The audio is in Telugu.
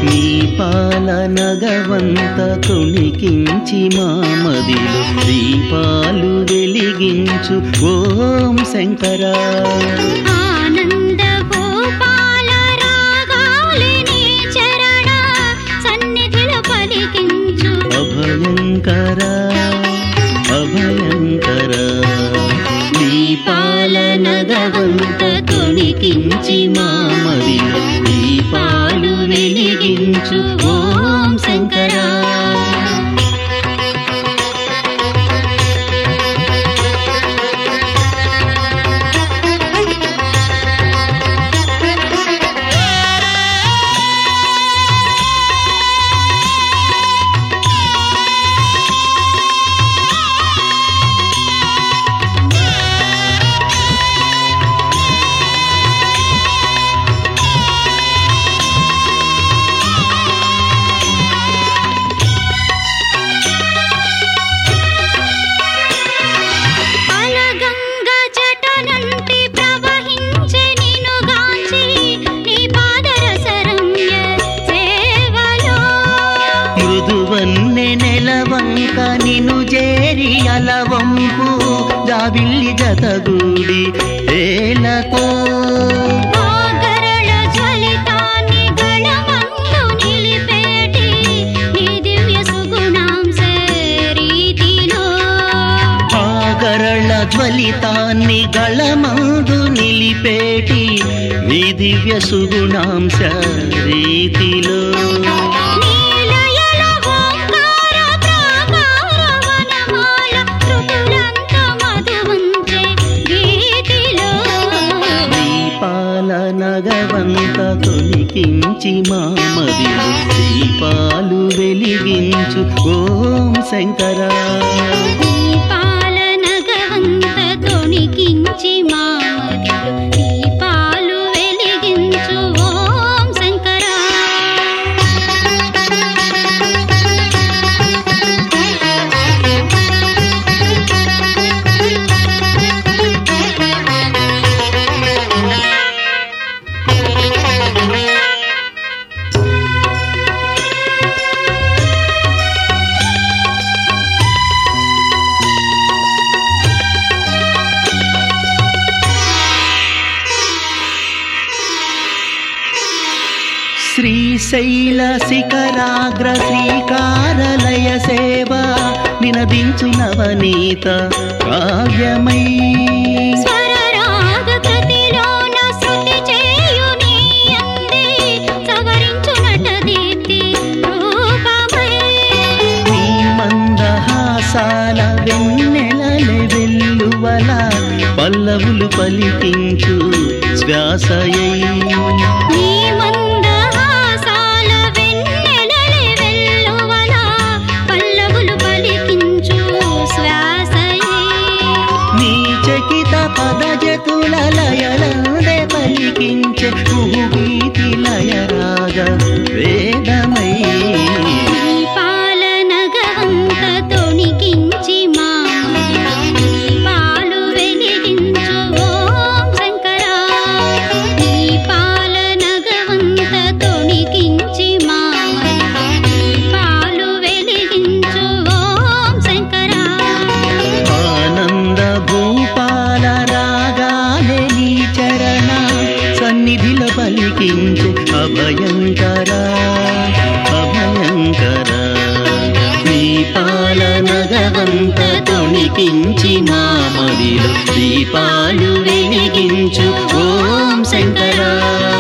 నీ పాల నగవంత తొణికించి మామదిలో దీపాలు వెలిగించు ఓం శంకరా ఆనంద గోపాల రాగాలిని చరణ సన్నిధిలో పలికించు అభయంకర అభయంకర నీ పాలనగవంత తొణికించి మామదిలో దీపాలు వెలిగించు ఓం శంకరా అలగంగ జటనంటి ప్రవహించే నిను గాంచి నీ పాదరసరమ్య సేవలో మృదువన్నె నెలవంక నిను చేరి అలవంపు జాబిల్లి జతగూడి ఏలకో ఆగరళ జ్వలితాన్ని గళమందు నిలిపేటి నీ దివ్య సుగుణాంశ రీతిలో ఆగరళ జ్వలితాన్ని గళమందు నిలిపేటి నీ దివ్య సుగుణాంశ రీతిలో నీలయల ఓంకార ప్రాకార వనమాల ఋతులంత మధువంచే గీతిలో దీపాల నగవంత తొలికించి మామదిలో దీపాలు వెలిగించు ఓం శంకరా దీపాల నగవంత తొణికించి మామదిలో దీపాలు వెలిగించు ఓం శంకరా శ్రీశైల శిఖరాగ్ర శ్రీకారలయ సేవ నినదించు నవనీత కావ్యమై స్వరరాగ కృతిలోన శృతి చేయుని అందే సవరించు నట దీప్తి రూపమై నీ మందహాసాల వెన్నెలలె వెల్లువల పల్లవులు పలికించు శ్వాసయై నీ మందహాసాల వెన్నెలలే వెల్లువల పల్లవులు పలికించు శ్వాసయే నీ చకిత పదజతుల లయలందే పలికించే కుహుగీతి లయ రాగ వేదమై దీపాల నగవంత తొణికించి మామదిలో దీపాలు వెలిగించు ఓం శంకరా దీపాల నగవంత తొణికించి మామదిలో దీపాలు వెలిగించు ఓం శంకరా ఆనంద భూపాల రాగాలే నీ చరణ సన్నిధిలో పలికించు అభయంకర అభయంకర నీ పాలనగవంత తొణికించి మామదిలో దీపాలు వెలిగించు ఓం శంకరా